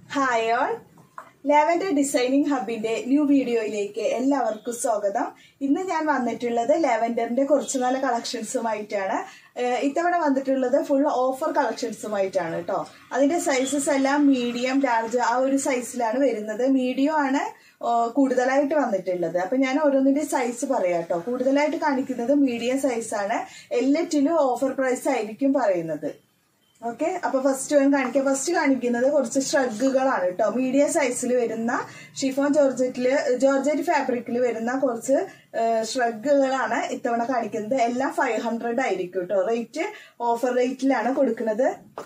hi all lavender designing ഹബിന്റെ new വീഡിയോയിലേക്ക് എല്ലാവർക്കും സ്വാഗതം ഇന്ന് ഞാൻ വന്നിട്ടുള്ളത് ലാവൻഡറിന്റെ കുറച്ച് നല്ല കളക്ഷൻസുമായിട്ടാണ് ഏഹ് ഇത്തവണ വന്നിട്ടുള്ളത് ഫുൾ ഓഫർ കളക്ഷൻസുമായിട്ടാണ് കേട്ടോ അതിന്റെ സൈസസ് എല്ലാം മീഡിയം ലാർജ് ആ ഒരു സൈസിലാണ് വരുന്നത് മീഡിയം ആണ് ഓ, കൂടുതലായിട്ട് വന്നിട്ടുള്ളത് അപ്പൊ ഞാൻ ഓരോന്നിന്റെ സൈസ് പറയാം കേട്ടോ കൂടുതലായിട്ട് കാണിക്കുന്നത് മീഡിയം സൈസാണ് എല്ലാറ്റിലും ഓഫർ പ്രൈസ് ആയിരിക്കും പറയുന്നത് ഓക്കെ അപ്പൊ ഫസ്റ്റ് വൺ കാണിക്കാം ഫസ്റ്റ് കാണിക്കുന്നത് കുറച്ച് ഷ്രഗുകളാണ് കേട്ടോ മീഡിയം സൈസിൽ വരുന്ന ഷിഫോൺ ജോർജറ്റില് ജോർജറ്റ് ഫാബ്രിക്കിൽ വരുന്ന കുറച്ച് ഷ്രഗുകളാണ് ഇത്തവണ കാണിക്കുന്നത് എല്ലാം ഫൈവ് ഹൺഡ്രഡ് ആയിരിക്കും കേട്ടോ റേറ്റ് ഓഫർ റേറ്റിലാണ് കൊടുക്കുന്നത്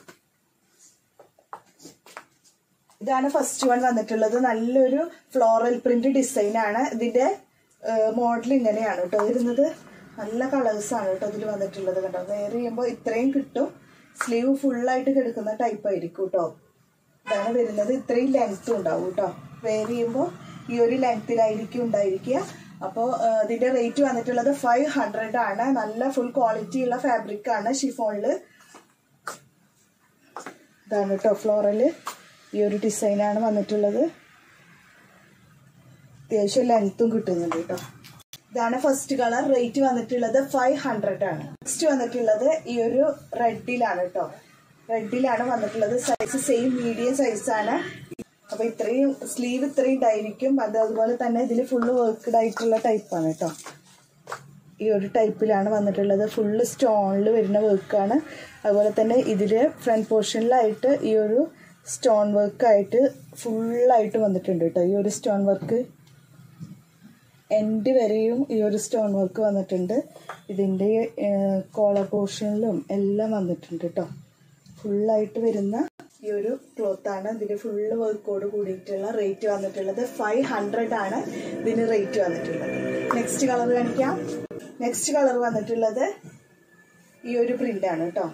ഇതാണ് ഫസ്റ്റ് വൺ വന്നിട്ടുള്ളത് നല്ലൊരു ഫ്ലോറൽ പ്രിന്റ് ഡിസൈൻ ആണ് ഇതിന്റെ മോഡൽ ഇങ്ങനെയാണ് കേട്ടോ വരുന്നത് നല്ല കളേഴ്സ് ആണ് കേട്ടോ ഇതിൽ വന്നിട്ടുള്ളത് കേട്ടോ വെയർ ചെയ്യുമ്പോൾ ഇത്രയും കിട്ടും സ്ലീവ് ഫുള്ളായിട്ട് കിടക്കുന്ന ടൈപ്പ് ആയിരിക്കും കേട്ടോ ഇതാണ് വരുന്നത് ഇത്രയും ലെങ്ത്തും ഉണ്ടാവും കേട്ടോ വെയർ ചെയ്യുമ്പോൾ ഈ ഒരു ലെങ്ത്തിലായിരിക്കും ഉണ്ടായിരിക്കുക അപ്പോൾ ഇതിന്റെ റേറ്റ് വന്നിട്ടുള്ളത് ഫൈവ് ഹൺഡ്രഡ് ആണ് നല്ല ഫുൾ ക്വാളിറ്റി ഉള്ള ഫാബ്രിക് ആണ് ഷിഫോണിൽ ഇതാണ് കേട്ടോ ഫ്ലോറല് ഈ ഒരു ഡിസൈനാണ് വന്നിട്ടുള്ളത് അത്യാവശ്യം ലെങ്ത്തും കിട്ടുന്നുണ്ട് കേട്ടോ ഇതാണ് ഫസ്റ്റ് കളർ റേറ്റ് വന്നിട്ടുള്ളത് ഫൈവ് ഹൺഡ്രഡ് ആണ് നെക്സ്റ്റ് വന്നിട്ടുള്ളത് ഈ ഒരു റെഡിലാണ് കേട്ടോ റെഡിലാണ് വന്നിട്ടുള്ളത് സൈസ് സെയിം മീഡിയം സൈസാണ് അപ്പൊ ഇത്രയും സ്ലീവ് ഇത്രയും ഇതായിരിക്കും അത് അതുപോലെ തന്നെ ഇതിൽ ഫുള്ള് വർക്ക്ഡ് ആയിട്ടുള്ള ടൈപ്പാണ് കേട്ടോ ഈ ഒരു ടൈപ്പിലാണ് വന്നിട്ടുള്ളത് ഫുള്ള് സ്റ്റോണിൽ വരുന്ന വർക്കാണ് അതുപോലെ തന്നെ ഇതിൽ ഫ്രണ്ട് പോർഷനിലായിട്ട് ഈ ഒരു സ്റ്റോൺ വർക്കായിട്ട് ഫുള്ളായിട്ട് വന്നിട്ടുണ്ട് കേട്ടോ ഈ ഒരു സ്റ്റോൺ വർക്ക് എൻഡ് വരെയും ഈ ഒരു സ്റ്റോൺ വർക്ക് വന്നിട്ടുണ്ട് ഇതിൻ്റെ കോളർ പോർഷനിലും എല്ലാം വന്നിട്ടുണ്ട് കേട്ടോ ഫുള്ളായിട്ട് വരുന്ന ഈ ഒരു ക്ലോത്ത് ആണ് ഇതിന് ഫുള്ള് വർക്കോട് കൂടിയിട്ടുള്ള റേറ്റ് വന്നിട്ടുള്ളത് ഫൈവ് ഹൺഡ്രഡ് ആണ് ഇതിന് റേറ്റ് വന്നിട്ടുള്ളത് നെക്സ്റ്റ് കളർ കാണിക്കാം നെക്സ്റ്റ് കളർ വന്നിട്ടുള്ളത് ഈ ഒരു പ്രിന്റ് ആണ് കേട്ടോ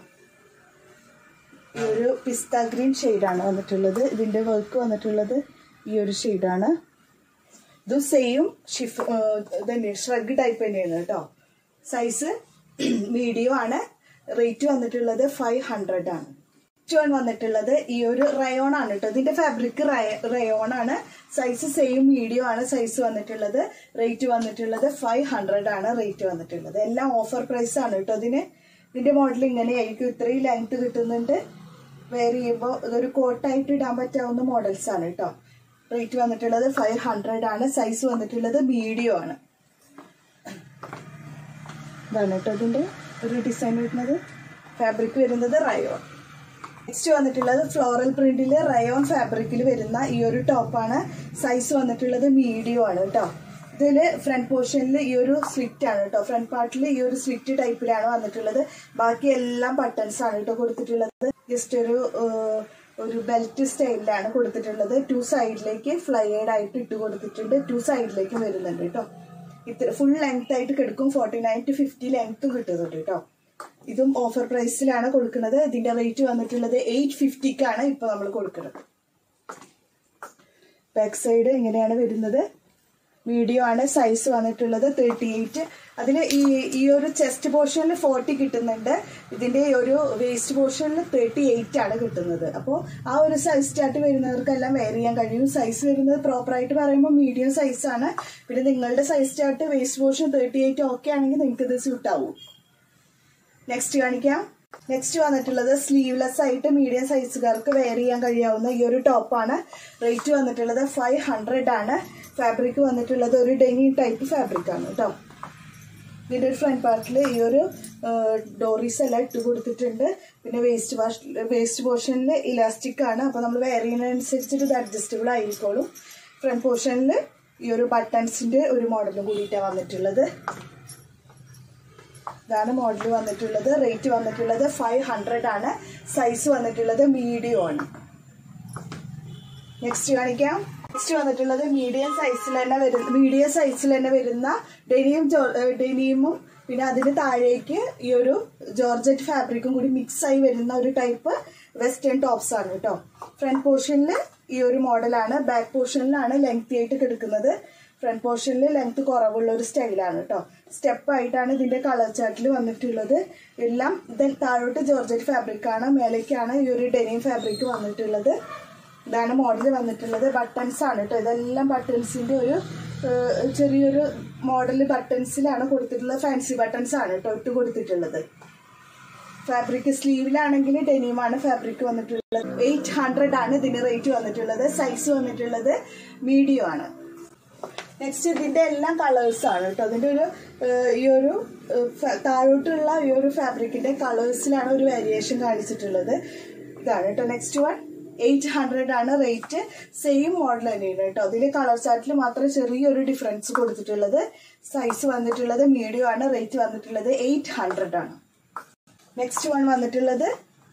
ഈ ഒരു പിസ്ത ഗ്രീൻ ഷെയ്ഡാണ് വന്നിട്ടുള്ളത് ഇതിന്റെ വർക്ക് വന്നിട്ടുള്ളത് ഈ ഒരു ഷെയ്ഡാണ് ഇതും സെയിം ഷിഫ് തന്നെ ഷ്രഗ് ടൈപ്പ് തന്നെയാണ് കേട്ടോ സൈസ് മീഡിയം ആണ് റേറ്റ് വന്നിട്ടുള്ളത് ഫൈവ് ഹൺഡ്രഡ് ആണ് നെക്സ്റ്റ് വൺ വന്നിട്ടുള്ളത് ഈ ഒരു റയോൺ ആണ് കേട്ടോ ഇതിന്റെ ഫാബ്രിക് റയോൺ ആണ് സൈസ് സെയിം മീഡിയം ആണ് സൈസ് വന്നിട്ടുള്ളത് റേറ്റ് വന്നിട്ടുള്ളത് ഫൈവ് ഹൺഡ്രഡ് ആണ് റേറ്റ് വന്നിട്ടുള്ളത് എല്ലാം ഓഫർ പ്രൈസ് ആണ് കേട്ടോ ഇതിന് ഇതിന്റെ മോഡൽ ഇങ്ങനെയായിരിക്കും ഇത്രയും ലെങ്ത് കിട്ടുന്നുണ്ട് വെയർ ചെയ്യുമ്പോൾ ഇതൊരു കോട്ടായിട്ട് ഇടാൻ പറ്റാവുന്ന മോഡൽസ് ആണ് കേട്ടോ റേറ്റ് വന്നിട്ടുള്ളത് ഫൈവ് ഹൺഡ്രഡ് ആണ് സൈസ് വന്നിട്ടുള്ളത് മീഡിയം ആണ് ഇതാണ് കേട്ടോ ഇതിന്റെ ഒരു ഡിസൈൻ വരുന്നത് ഫാബ്രിക് വരുന്നത് റയോൺ നെക്സ്റ്റ് വന്നിട്ടുള്ളത് ഫ്ലോറൽ പ്രിന്റിൽ റയോൺ ഫാബ്രിക്കിൽ വരുന്ന ഈ ഒരു ടോപ്പാണ് സൈസ് വന്നിട്ടുള്ളത് മീഡിയം ആണ് കേട്ടോ ഇതില് ഫ്രണ്ട് പോർഷനിൽ ഈ ഒരു സ്ലിറ്റ് ആണ് കേട്ടോ ഫ്രണ്ട് പാർട്ടിൽ ഈ ഒരു സ്ലിറ്റ് ടൈപ്പിലാണ് വന്നിട്ടുള്ളത് ബാക്കി എല്ലാം ബട്ടൺസ് ആണ് കേട്ടോ കൊടുത്തിട്ടുള്ളത് ജസ്റ്റ് ഒരു ഏഹ്, ഒരു ബെൽറ്റ് സ്റ്റൈലിലാണ് കൊടുത്തിട്ടുള്ളത് ടു സൈഡിലേക്ക് ഫ്ലൈഡ് ആയിട്ട് ഇട്ട് കൊടുത്തിട്ടുണ്ട് ടു സൈഡിലേക്കും വരുന്നുണ്ട് കേട്ടോ ഇത്ര ഫുൾ ലെങ്ത് ആയിട്ട് കിടക്കും ഫോർട്ടി നയൻ ടു ഫിഫ്റ്റി ലെങ്ത്തും കിട്ടുന്നുണ്ട് കേട്ടോ ഇതും ഓഫർ പ്രൈസിലാണ് കൊടുക്കുന്നത് ഇതിന്റെ റേറ്റ് വന്നിട്ടുള്ളത് എയ്റ്റ് ഫിഫ്റ്റിക്കാണ് ഇപ്പൊ നമ്മൾ കൊടുക്കുന്നത് ബാക്ക് സൈഡ് ഇങ്ങനെയാണ് വരുന്നത് മീഡിയം ആണ് സൈസ് വന്നിട്ടുള്ളത് തേർട്ടി എയ്റ്റ് അതിൽ ഈ ഈ ഒരു ചെസ്റ്റ് പോർഷനിൽ ഫോർട്ടി കിട്ടുന്നുണ്ട് ഇതിന്റെ ഈ ഒരു വേസ്റ്റ് പോർഷനിൽ തേർട്ടി എയ്റ്റ് ആണ് കിട്ടുന്നത് അപ്പോൾ ആ ഒരു സൈസ് ചാർട്ട് വരുന്നവർക്കെല്ലാം വെയർ ചെയ്യാൻ കഴിയും സൈസ് വരുന്നത് പ്രോപ്പർ ആയിട്ട് പറയുമ്പോൾ മീഡിയം സൈസ് ആണ് പിന്നെ നിങ്ങളുടെ size chart waist portion thirty eight okay ആണെങ്കിൽ നിങ്ങൾക്ക് ഇത് സ്യൂട്ട് ആവും നെക്സ്റ്റ് കാണിക്കാം നെക്സ്റ്റ് വന്നിട്ടുള്ളത് സ്ലീവ്ലെസ് ആയിട്ട് മീഡിയം സൈസുകാർക്ക് വെയർ ചെയ്യാൻ കഴിയാവുന്ന ഈ ഒരു ടോപ്പാണ് റേറ്റ് വന്നിട്ടുള്ളത് ഫൈവ് ഹൺഡ്രഡ് ആണ് ഫാബ്രിക് വന്നിട്ടുള്ളത് ഒരു ഡെനി ടൈപ്പ് ഫാബ്രിക് ആണ് കേട്ടോ ഇതിന്റെ ഒരു ഫ്രണ്ട് പാർട്ടിൽ ഈ ഒരു ഡോറീസ് എല്ലാം ഇട്ട് കൊടുത്തിട്ടുണ്ട് പിന്നെ വേസ്റ്റ് വാഷ് വേസ്റ്റ് പോർഷനിൽ ഇലാസ്റ്റിക് ആണ് അപ്പോൾ നമ്മൾ വെയർ ചെയ്യുന്നതനുസരിച്ചിട്ട് ഇത് അഡ്ജസ്റ്റബിൾ ആയിരിക്കോളും ഫ്രണ്ട് പോർഷനിൽ ഈ ഒരു ബട്ടൺസിന്റെ ഒരു മോഡലും കൂടിയിട്ടാണ് വന്നിട്ടുള്ളത് ഇതാണ് മോഡൽ വന്നിട്ടുള്ളത് റേറ്റ് വന്നിട്ടുള്ളത് ഫൈവ് ഹൺഡ്രഡ് ആണ് സൈസ് വന്നിട്ടുള്ളത് മീഡിയം ആണ് നെക്സ്റ്റ് കാണിക്കാം നെക്സ്റ്റ് വന്നിട്ടുള്ളത് മീഡിയം സൈസിൽ തന്നെ വരുന്ന മീഡിയം സൈസിൽ തന്നെ വരുന്ന ഡെനിയും ഡെനിയുമും പിന്നെ അതിന് താഴേക്ക് ഈ ഒരു ജോർജറ്റ് ഫാബ്രിക്കും കൂടി മിക്സ് ആയി വരുന്ന ഒരു ടൈപ്പ് വെസ്റ്റേൺ ടോപ്സ് ആണ് കേട്ടോ ഫ്രണ്ട് പോർഷനിൽ ഈ ഒരു മോഡലാണ് ബാക്ക് പോർഷനിലാണ് ലെങ്തി ആയിട്ട് കിടക്കുന്നത് ഫ്രണ്ട് പോർഷനിൽ ലെങ്ത് കുറവുള്ള ഒരു സ്റ്റൈലാണ് കേട്ടോ സ്റ്റെപ്പ് ആയിട്ടാണ് ഇതിന്റെ കളർ ചാർട്ടിൽ വന്നിട്ടുള്ളത് എല്ലാം ഇത് താഴോട്ട് ജോർജറ്റ് ഫാബ്രിക് ആണ് മേലേക്കാണ് ഈ ഒരു ഡെനിം ഫാബ്രിക് വന്നിട്ടുള്ളത് ഇതാണ് മോഡൽ വന്നിട്ടുള്ളത് ബട്ടൺസ് ആണ് കേട്ടോ ഇതെല്ലാം ബട്ടൺസിന്റെ ഒരു ഏഹ്, ചെറിയൊരു മോഡൽ ബട്ടൺസിലാണ് കൊടുത്തിട്ടുള്ളത് ഫാൻസി ബട്ടൺസ് ആണ് കേട്ടോ ഇട്ട് കൊടുത്തിട്ടുള്ളത് ഫാബ്രിക് സ്ലീവിലാണെങ്കിൽ ഡെനിമാണ് ഫാബ്രിക് വന്നിട്ടുള്ളത് എയ്റ്റ് ഹൺഡ്രഡ് ആണ് ഇതിന് റേറ്റ് വന്നിട്ടുള്ളത് സൈസ് വന്നിട്ടുള്ളത് മീഡിയം ആണ് നെക്സ്റ്റ് ഇതിന്റെ എല്ലാം കളേഴ്സ് ആണ് കേട്ടോ അതിന്റെ ഒരു ഏഹ്, ഈ ഒരു ഏഹ്, ഫ- താഴോട്ടുള്ള ഈ ഒരു ഫാബ്രിക്കിന്റെ കളേഴ്സിലാണ് ഒരു വേരിയേഷൻ കാണിച്ചിട്ടുള്ളത് ഇതാണ് കേട്ടോ നെക്സ്റ്റ് വൺ എയ്റ്റ് ഹൺഡ്രഡ് ആണ് റേറ്റ് സെയിം മോഡൽ തന്നെയാണ് കേട്ടോ അതിൽ കളർ ചാർട്ടിൽ മാത്രം ചെറിയൊരു ഡിഫറൻസ് കൊടുത്തിട്ടുള്ളത് സൈസ് വന്നിട്ടുള്ളത് മീഡിയം ആണ് റേറ്റ് വന്നിട്ടുള്ളത് എയ്റ്റ് ഹൺഡ്രഡ് ആണ് നെക്സ്റ്റ് വൺ വന്നിട്ടുള്ളത്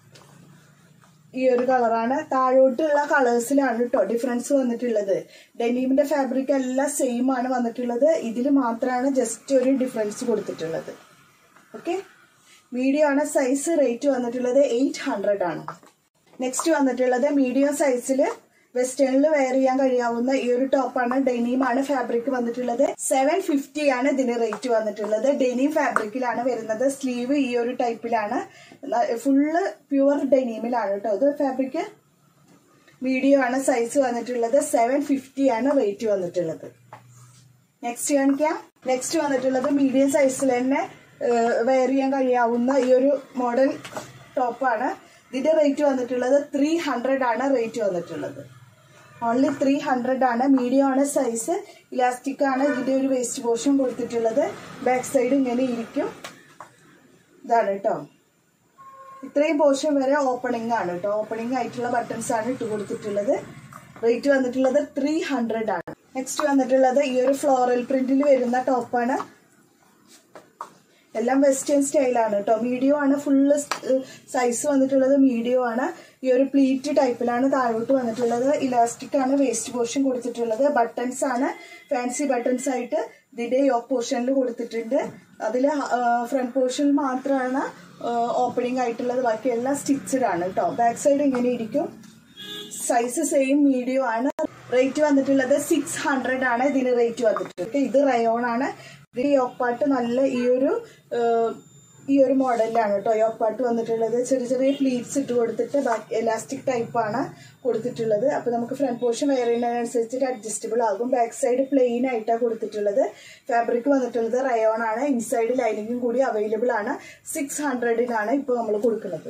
ഈ ഒരു കളറാണ് താഴോട്ടുള്ള കളേഴ്സിലാണ് കേട്ടോ ഡിഫറൻസ് വന്നിട്ടുള്ളത് ഡെനീമിന്റെ ഫാബ്രിക് എല്ലാം സെയിം ആണ് വന്നിട്ടുള്ളത് ഇതിൽ മാത്രമാണ് ജസ്റ്റ് ഒരു ഡിഫറൻസ് കൊടുത്തിട്ടുള്ളത് ഓക്കെ മീഡിയം ആണ് സൈസ് റേറ്റ് വന്നിട്ടുള്ളത് എയ്റ്റ് ഹൺഡ്രഡ് ആണ് നെക്സ്റ്റ് വന്നിട്ടുള്ളത് മീഡിയം സൈസിൽ വെസ്റ്റേണിൽ വെയർ ചെയ്യാൻ കഴിയാവുന്ന ഈ ഒരു ടോപ്പാണ് ഡെനീമാണ് ഫാബ്രിക് വന്നിട്ടുള്ളത് സെവൻ ഫിഫ്റ്റി ആണ് ഇതിന് റേറ്റ് വന്നിട്ടുള്ളത് ഡെനീം ഫാബ്രിക്കിലാണ് വരുന്നത് സ്ലീവ് ഈ ഒരു ടൈപ്പിലാണ് ഫുള്ള് പ്യുവർ ഡെനീമിലാണ് കേട്ടോ ഇത് ഫാബ്രിക് മീഡിയം ആണ് സൈസ് വന്നിട്ടുള്ളത് സെവൻ ഫിഫ്റ്റി ആണ് റേറ്റ് വന്നിട്ടുള്ളത് നെക്സ്റ്റ് കാണിക്കാം നെക്സ്റ്റ് വന്നിട്ടുള്ളത് മീഡിയം സൈസിൽ തന്നെ വെയർ ചെയ്യാൻ കഴിയാവുന്ന ഈ ഒരു മോഡൽ ടോപ്പാണ് ഇതിന്റെ റേറ്റ് വന്നിട്ടുള്ളത് ത്രീ ഹൺഡ്രഡ് ആണ് റേറ്റ് വന്നിട്ടുള്ളത് ഓൺലി ത്രീ ഹൺഡ്രഡ് ആണ് മീഡിയം ആണ് സൈസ് ഇലാസ്റ്റിക് ആണ് ഇതിന്റെ ഒരു വേസ്റ്റ് പോർഷൻ കൊടുത്തിട്ടുള്ളത് ബാക്ക് സൈഡ് ഇങ്ങനെ ഇരിക്കും ഇതാണ് കേട്ടോ ഇത്രയും പോർഷൻ വരെ ഓപ്പണിംഗ് ആണ് കേട്ടോ ഓപ്പണിംഗ് ആയിട്ടുള്ള ബട്ടൺസ് ആണ് ഇട്ട് കൊടുത്തിട്ടുള്ളത് റേറ്റ് വന്നിട്ടുള്ളത് ത്രീ ഹൺഡ്രഡ് ആണ് നെക്സ്റ്റ് വന്നിട്ടുള്ളത് ഈ ഒരു ഫ്ലോറൽ പ്രിന്റിൽ വരുന്ന ടോപ്പാണ് എല്ലാം വെസ്റ്റേൺ സ്റ്റൈലാണ് കേട്ടോ മീഡിയം ആണ് ഫുള്ള് സൈസ് വന്നിട്ടുള്ളത് മീഡിയം ആണ് ഈ ഒരു പ്ലീറ്റ് ടൈപ്പിലാണ് താഴോട്ട് വന്നിട്ടുള്ളത് ഇലാസ്റ്റിക് ആണ് വേസ്റ്റ് പോർഷൻ കൊടുത്തിട്ടുള്ളത് ബട്ടൺസ് ആണ് ഫാൻസി ബട്ടൺസ് ആയിട്ട് ഇതിന്റെ യോക്ക് പോർഷനിൽ കൊടുത്തിട്ടുണ്ട് അതിൽ ഫ്രണ്ട് പോർഷനിൽ മാത്രമാണ് ഓപ്പണിംഗ് ആയിട്ടുള്ളത് ബാക്കി എല്ലാം സ്റ്റിച്ചഡ് ആണ് കേട്ടോ ബാക്ക് സൈഡ് ഇങ്ങനെ ഇരിക്കും സൈസ് സെയിം മീഡിയം ആണ് റേറ്റ് വന്നിട്ടുള്ളത് സിക്സ് ഹൺഡ്രഡ് ആണ് ഇതിന് റേറ്റ് വന്നിട്ടുള്ളത് ഇത് റയോൺ ആണ് ഇതിൽ യോപ്പാട്ട് നല്ല ഈ ഒരു ഏഹ്, ഈ ഒരു മോഡലിലാണ് കേട്ടോ യോപ്പാട്ട് വന്നിട്ടുള്ളത് ചെറിയ ചെറിയ പ്ലീറ്റ്സ് ഇട്ട് കൊടുത്തിട്ട് ബാക്കി എലാസ്റ്റിക് ടൈപ്പ് ആണ് കൊടുത്തിട്ടുള്ളത് അപ്പൊ നമുക്ക് ഫ്രണ്ട് പോർഷൻ വെയർ ചെയ്യുന്നതിനനുസരിച്ചിട്ട് അഡ്ജസ്റ്റബിൾ ആകും ബാക്ക് സൈഡ് പ്ലെയിൻ ആയിട്ടാണ് കൊടുത്തിട്ടുള്ളത് ഫാബ്രിക് വന്നിട്ടുള്ളത് റയോൺ ആണ് ഇൻസൈഡ് ലൈനിങ്ങും കൂടി അവൈലബിൾ ആണ് സിക്സ് ഹൺഡ്രഡിനാണ് ഇപ്പോൾ നമ്മൾ കൊടുക്കുന്നത്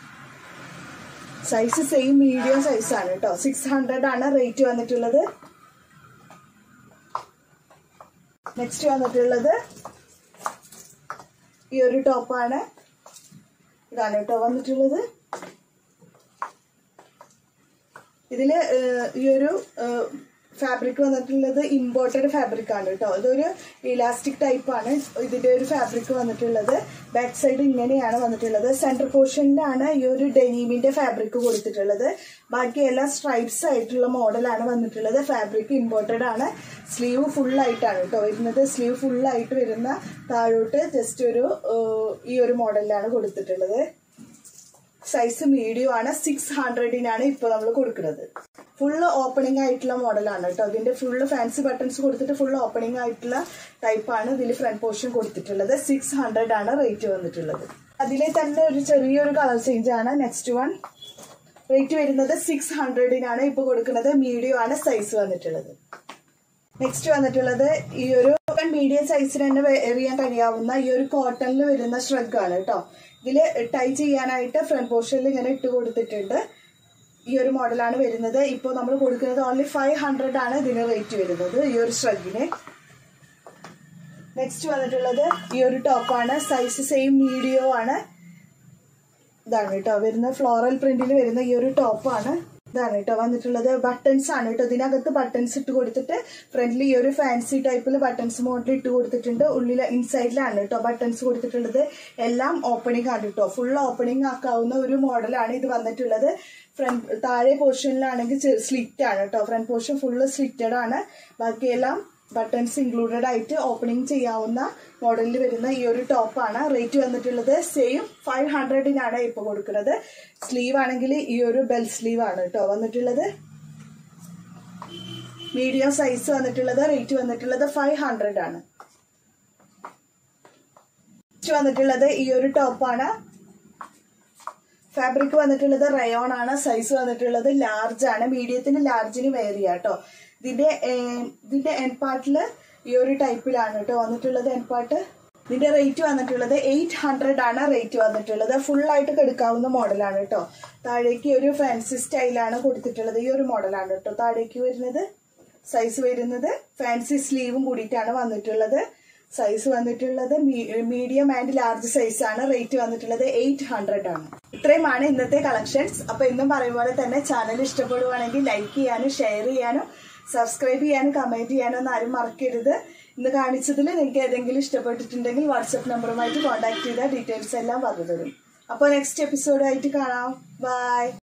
സൈസ് സെയിം മീഡിയം സൈസ് ആണ് കേട്ടോ സിക്സ് ഹൺഡ്രഡ് ആണ് റേറ്റ് വന്നിട്ടുള്ളത് നെക്സ്റ്റ് വന്നിട്ടുള്ളത് ഈ ഒരു ടോപ്പാണ് ഇതാണ് കേട്ടോ വന്നിട്ടുള്ളത് ഇതില് ഏഹ്, ഈ ഒരു ഫാബ്രിക് വന്നിട്ടുള്ളത് ഇമ്പോർട്ടഡ് ഫാബ്രിക് ആണ് കേട്ടോ ഇതൊരു ഇലാസ്റ്റിക് ടൈപ്പ് ആണ് ഇതിന്റെ ഒരു ഫാബ്രിക് വന്നിട്ടുള്ളത് ബാക്ക് സൈഡ് ഇങ്ങനെയാണ് വന്നിട്ടുള്ളത് സെന്റർ പോർഷനിലാണ് ഈ ഒരു ഡെനീമിന്റെ ഫാബ്രിക് കൊടുത്തിട്ടുള്ളത് ബാക്കി എല്ലാം സ്ട്രൈപ്സ് ആയിട്ടുള്ള മോഡലാണ് വന്നിട്ടുള്ളത് ഫാബ്രിക് ഇമ്പോർട്ടഡ് ആണ് സ്ലീവ് ഫുൾ ആയിട്ടാണ് കേട്ടോ വരുന്നത് സ്ലീവ് ഫുൾ ആയിട്ട് വരുന്ന താഴോട്ട് ജസ്റ്റ് ഒരു ഏഹ്, ഈ ഒരു മോഡലിലാണ് കൊടുത്തിട്ടുള്ളത് സൈസ് മീഡിയം ആണ് സിക്സ് ഹൺഡ്രഡിനാണ് ഇപ്പോൾ നമ്മൾ കൊടുക്കുന്നത് ഫുള്ള് ഓപ്പണിംഗ് ആയിട്ടുള്ള മോഡലാണ് കേട്ടോ ഇതിന്റെ ഫുള്ള് ഫാൻസി ബട്ടൺസ് കൊടുത്തിട്ട് ഫുൾ ഓപ്പണിംഗ് ആയിട്ടുള്ള ടൈപ്പാണ് ഇതിൽ ഫ്രണ്ട് പോർഷൻ കൊടുത്തിട്ടുള്ളത് സിക്സ് ഹൺഡ്രഡ് ആണ് റേറ്റ് വന്നിട്ടുള്ളത് അതിലെ തന്നെ ഒരു ചെറിയൊരു കളർ ചേഞ്ച് ആണ് നെക്സ്റ്റ് വൺ റേറ്റ് വരുന്നത് സിക്സ് ഹൺഡ്രഡിനാണ് ഇപ്പോൾ കൊടുക്കുന്നത് മീഡിയം ആണ് സൈസ് വന്നിട്ടുള്ളത് നെക്സ്റ്റ് വന്നിട്ടുള്ളത് ഈ ഒരു മീഡിയം സൈസിന് തന്നെ എറിയാൻ കഴിയാവുന്ന ഈ ഒരു കോട്ടണിൽ വരുന്ന ഷ്രഗ് ആണ് കേട്ടോ ഇതില് ടൈ ചെയ്യാനായിട്ട് ഫ്രണ്ട് പോർഷനിൽ ഇങ്ങനെ ഇട്ട് കൊടുത്തിട്ടുണ്ട് ഈ ഒരു മോഡലാണ് വരുന്നത് ഇപ്പോൾ നമ്മൾ കൊടുക്കുന്നത് ഓൺലി ഫൈവ് ഹൺഡ്രഡ് ആണ് ഇതിന് റേറ്റ് വരുന്നത് ഈ ഒരു ഷ്രഗിന് നെക്സ്റ്റ് വന്നിട്ടുള്ളത് ഈ ഒരു ടോപ്പാണ് സൈസ് സെയിം മീഡിയോ ആണ് ഇതാണ് കേട്ടോ വരുന്ന ഫ്ലോറൽ പ്രിന്റിൽ വരുന്ന ഈ ഒരു ടോപ്പാണ് ഇതാണ് കേട്ടോ വന്നിട്ടുള്ളത് ബട്ടൺസ് ആണ് കേട്ടോ ഇതിനകത്ത് ബട്ടൺസ് ഇട്ട് കൊടുത്തിട്ട് ഫ്രണ്ടിൽ ഈ ഒരു ഫാൻസി ടൈപ്പിൽ ബട്ടൺസ് മോഡൽ ഇട്ട് കൊടുത്തിട്ടുണ്ട് ഉള്ളിൽ ഇൻസൈഡിലാണ് കേട്ടോ ബട്ടൺസ് കൊടുത്തിട്ടുള്ളത് എല്ലാം ഓപ്പണിംഗ് ആണ് കേട്ടോ ഫുൾ ഓപ്പണിംഗ് ആക്കാവുന്ന ഒരു മോഡലാണ് ഇത് വന്നിട്ടുള്ളത് ഫ്രണ്ട് താഴെ പോർഷനിലാണെങ്കിൽ സ്ലിറ്റ് ആണ് കേട്ടോ ഫ്രണ്ട് പോർഷൻ ഫുള്ള് സ്ലിറ്റഡ് ആണ് ബാക്കിയെല്ലാം ബട്ടൺസ് ഇൻക്ലൂഡഡ് ആയിട്ട് ഓപ്പണിംഗ് ചെയ്യാവുന്ന മോഡലിൽ വരുന്ന ഈ ഒരു ടോപ്പാണ് റേറ്റ് വന്നിട്ടുള്ളത് സെയിം ഫൈവ് ഹൺഡ്രഡിനാണ് ഇപ്പോൾ കൊടുക്കുന്നത് സ്ലീവ് ആണെങ്കിൽ ഈ ഒരു ബെൽ സ്ലീവ് ആണ് കേട്ടോ വന്നിട്ടുള്ളത് മീഡിയം സൈസ് വന്നിട്ടുള്ളത് റേറ്റ് വന്നിട്ടുള്ളത് ഫൈവ് ഹൺഡ്രഡ് ആണ് നെക്സ്റ്റ് വന്നിട്ടുള്ളത് ഈ ഒരു ടോപ്പാണ് ഫാബ്രിക് വന്നിട്ടുള്ളത് റയോൺ ആണ് സൈസ് വന്നിട്ടുള്ളത് ലാർജ് ആണ് മീഡിയത്തിന് ലാർജിന് വെയർ ചെയ്യാം കേട്ടോ ഇതിന്റെ ഏം, ഇതിന്റെ എൻ പാർട്ടില് ഈ ഒരു ടൈപ്പിലാണ് കേട്ടോ വന്നിട്ടുള്ളത് എൻ പാർട്ട് ഇതിന്റെ റേറ്റ് വന്നിട്ടുള്ളത് എയ്റ്റ് ഹൺഡ്രഡ് ആണ് റേറ്റ് വന്നിട്ടുള്ളത് ഫുൾ ആയിട്ട് കെടുക്കാവുന്ന മോഡലാണ് കേട്ടോ താഴേക്ക് ഒരു ഫാൻസി സ്റ്റൈലാണ് കൊടുത്തിട്ടുള്ളത് ഈ ഒരു മോഡലാണ് കേട്ടോ താഴേക്ക് വരുന്നത് സൈസ് വരുന്നത് ഫാൻസി സ്ലീവും കൂടിയിട്ടാണ് വന്നിട്ടുള്ളത് സൈസ് വന്നിട്ടുള്ളത് മീഡിയം ആൻഡ് ലാർജ് സൈസ് ആണ് റേറ്റ് വന്നിട്ടുള്ളത് എയ്റ്റ് ഹൺഡ്രഡ് ആണ് ഇത്രയുമാണ് ഇന്നത്തെ കളക്ഷൻസ് അപ്പൊ ഇന്നും പറയും പോലെ തന്നെ ചാനൽ ഇഷ്ടപ്പെടുവാണെങ്കിൽ ലൈക്ക് ചെയ്യാനും ഷെയർ ചെയ്യാനും സബ്സ്ക്രൈബ് ചെയ്യാനും കമന്റ് ചെയ്യാനും ഒന്നും ആരും മറക്കരുത് ഇന്ന് കാണിച്ചതിൽ നിങ്ങൾക്ക് ഏതെങ്കിലും ഇഷ്ടപ്പെട്ടിട്ടുണ്ടെങ്കിൽ വാട്സപ്പ് നമ്പറുമായിട്ട് കോൺടാക്ട് ചെയ്താൽ ഡീറ്റെയിൽസ് എല്ലാം പറഞ്ഞു തരും അപ്പോൾ നെക്സ്റ്റ് എപ്പിസോഡായിട്ട് കാണാം ബൈ